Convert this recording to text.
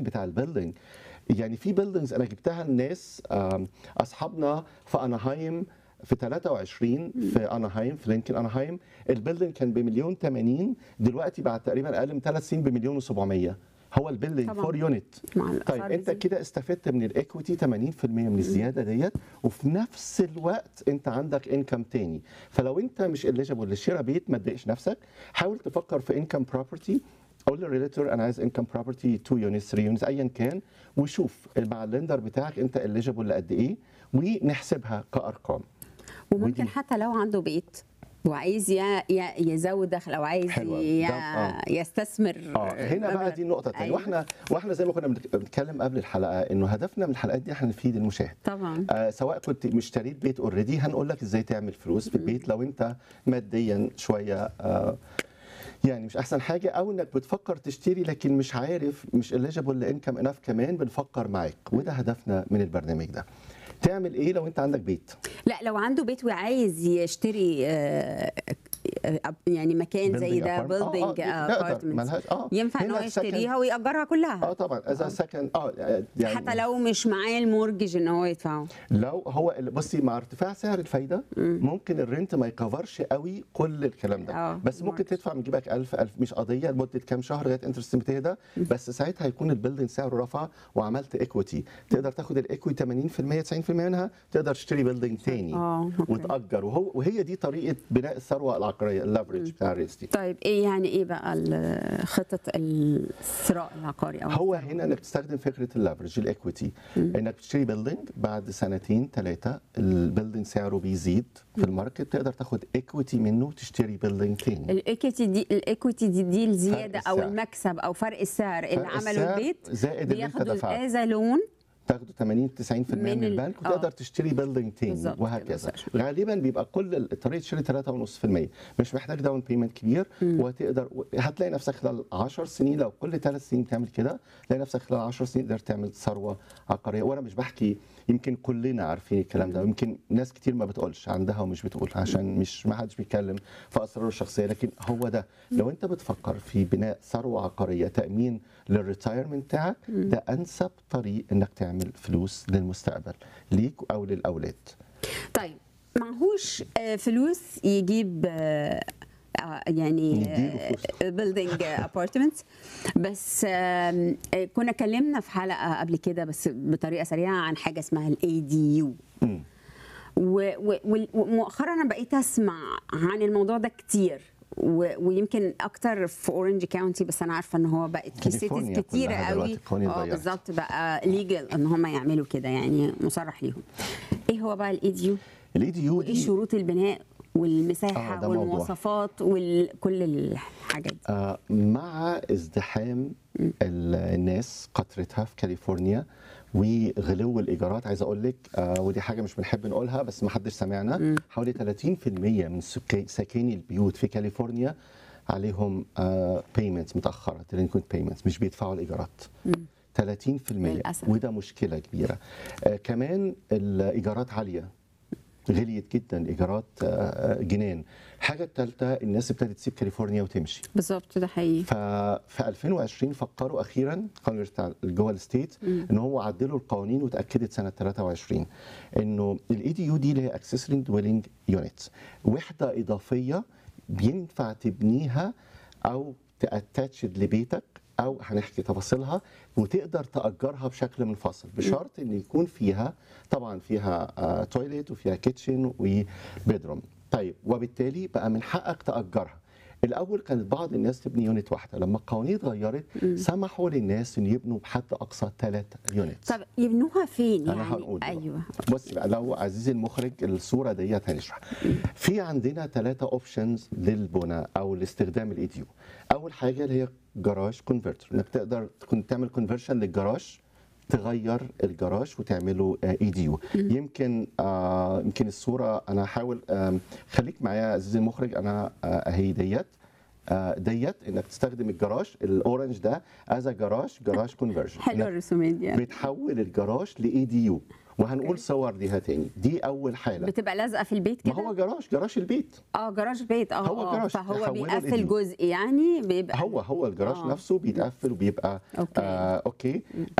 الديزاين بتاع البيلدينج يعني في بيلدينجز انا جبتها لناس آم، اصحابنا في اناهايم في 23 في اناهايم في لينكن اناهايم البيلدينج كان بمليون 80 دلوقتي بعد تقريبا اقل من ثلاث سنين بمليون و700 هو البيلدينج طبعاً. فور يونت مع طيب الأسعار انت دي. كده استفدت من الايكويتي 80% من الزياده ديت وفي نفس الوقت انت عندك انكم تاني فلو انت مش اليجيبل لشراء بيت ما تضايقش نفسك حاول تفكر في انكم بروبرتي قول للريليتور انا عايز انكم بروبرتي 2 يونتس 3 يونتس ايا كان وشوف مع اللندر بتاعك انت اليجيبل لقد ايه ونحسبها كارقام وممكن ودي- حتى لو عنده بيت وعايز ي- ي- يزود دخل او عايز حلوة. ي- ده- آه. يستثمر اه هنا بقى مبلغ. دي النقطه الثانيه أيوة. واحنا واحنا زي ما كنا بنك- بنتكلم قبل الحلقه انه هدفنا من الحلقات دي احنا نفيد المشاهد طبعا آه سواء كنت مشتريت بيت اوريدي هنقول لك ازاي تعمل فلوس في البيت لو انت ماديا شويه آه يعني مش احسن حاجه او انك بتفكر تشتري لكن مش عارف مش eligible لانكم انف كمان بنفكر معاك وده هدفنا من البرنامج ده تعمل ايه لو انت عندك بيت لا لو عنده بيت وعايز يشتري آه، آه، يعني مكان زي building ده apartment. آه، آه، بيلدينج دي نقدر. ابارتمنت ملهاش- آه. ينفع ان هنا هو السكن- يشتريها ويأجرها كلها اه طبعا اذا سكن اه يعني حتى لو مش معاه المورجج ان هو يدفعه لو هو بصي مع ارتفاع سعر الفايده ممكن الرنت ما يكفرش قوي كل الكلام ده آه، بس ممكن mortgage. تدفع من جيبك 1000 1000 مش قضيه لمده كام شهر لغايه انترست بتهدى بس ساعتها هيكون البيلدينج سعره رفع وعملت ايكويتي تقدر تاخد الايكويتي 80% 90% منها تقدر تشتري بيلدينج تاني آه، أوكي. وتاجر وهو وهي دي طريقه بناء الثروه العقاريه الليفرج بتاع الريل استيت طيب ايه يعني ايه بقى ال- خطه الثراء العقاري او هو الثروة؟ هنا انك تستخدم فكره الليفرج الايكويتي انك بتشتري بيلدينج بعد سنتين ثلاثه البيلدينج سعره بيزيد في الماركت تقدر تاخد ايكويتي منه وتشتري بيلدينج تاني الايكويتي دي الايكويتي دي, دي الزياده او السعر. المكسب او فرق السعر اللي فرق عمله السعر البيت زائد اللي انت بياخدوا دفعته الاذا لون تاخده 80 90% من, من من ال- البنك آه. وتقدر تشتري بيلدينج تاني بالظبط وهكذا كده. غالبا بيبقى كل ال- طريقه تشتري 3.5% مش محتاج داون بيمنت كبير وتقدر هتلاقي نفسك خلال 10 سنين لو كل ثلاث سنين تعمل كده تلاقي نفسك خلال 10 سنين تقدر تعمل ثروه عقاريه وانا مش بحكي يمكن كلنا عارفين الكلام ده ويمكن ناس كتير ما بتقولش عندها ومش بتقول عشان مش ما حدش بيتكلم في اسراره الشخصيه لكن هو ده لو انت بتفكر في بناء ثروه عقاريه تامين للريتايرمنت بتاعك ده انسب طريق انك تعمل فلوس للمستقبل ليك او للاولاد طيب معهوش آه، فلوس يجيب آه، آه، يعني يديله فلوس. بيلدينج ابارتمنتس بس آم، آه، كنا اتكلمنا في حلقه قبل كده بس بطريقه سريعه عن حاجه اسمها الاي دي يو مم. ومؤخرا انا بقيت اسمع عن الموضوع ده كتير و- ويمكن اكتر في اورنج كاونتي بس انا عارفه ان هو بقت في سيتيز كاليفورنيا كتيره كلها قوي دلوقتي القوانين اه اتغيرت. بالظبط بقى ليجل ان هم يعملوا كده يعني مصرح ليهم ايه هو بقى الاي دي يو الاي دي يو وايه دي شروط البناء والمساحه آه، ده موضوع. والمواصفات وكل الحاجات دي آه، مع ازدحام ال- الناس كثرتها في كاليفورنيا وغلو الايجارات عايز اقول لك آه ودي حاجه مش بنحب نقولها بس ما حدش سمعنا حوالي 30% من سكا- ساكني البيوت في كاليفورنيا عليهم بيمنتس متاخره ديلينكوينت بيمنتس مش بيدفعوا الايجارات 30% للأسف. وده مشكله كبيره آه كمان الايجارات عاليه غليت جدا ايجارات آه، جنان الحاجه الثالثه الناس ابتدت تسيب كاليفورنيا وتمشي بالظبط ده حقيقي ففي 2020 فكروا اخيرا القانون بتاع جوه الستيت ان هو عدلوا القوانين وتاكدت سنه 23 انه الاي دي يو دي اللي هي اكسسوري دويلنج يونت وحده اضافيه بينفع تبنيها او تاتاتشد لبيتك او هنحكي تفاصيلها وتقدر تاجرها بشكل منفصل بشرط ان يكون فيها طبعا فيها تويليت وفيها كيتشن وبيدروم طيب وبالتالي بقى من حقك تاجرها الاول كانت بعض الناس تبني يونت واحده لما القوانين اتغيرت سمحوا للناس ان يبنوا بحد اقصى ثلاث يونتس طب يبنوها فين انا يعني هنقول دلوقتي. ايوه بص بقى لو عزيزي المخرج الصوره ديت هنشرح في عندنا ثلاثه اوبشنز للبناء او لاستخدام الاي دي يو اول حاجه اللي هي جراج كونفرتر انك تقدر تكون تعمل كونفرشن للجراج تغير الجراج وتعمله اي دي يو يمكن آه يمكن الصوره انا هحاول آم، خليك معايا عزيزي المخرج انا آه، اهي ديت آه، ديت انك تستخدم الجراج الاورنج ده از جراج جراج كونفرجن حلوه الرسومات دي يعني. بتحول الجراج لاي دي يو وهنقول صور ليها تاني دي اول حاله بتبقى لازقه في البيت ما كده هو جراج جراج البيت اه جراج بيت اه هو آه، جراج، فهو تحوله بيقفل لإيديو. جزء يعني بيبقى هو هو الجراج آه. نفسه بيتقفل وبيبقى أوكي. آه اوكي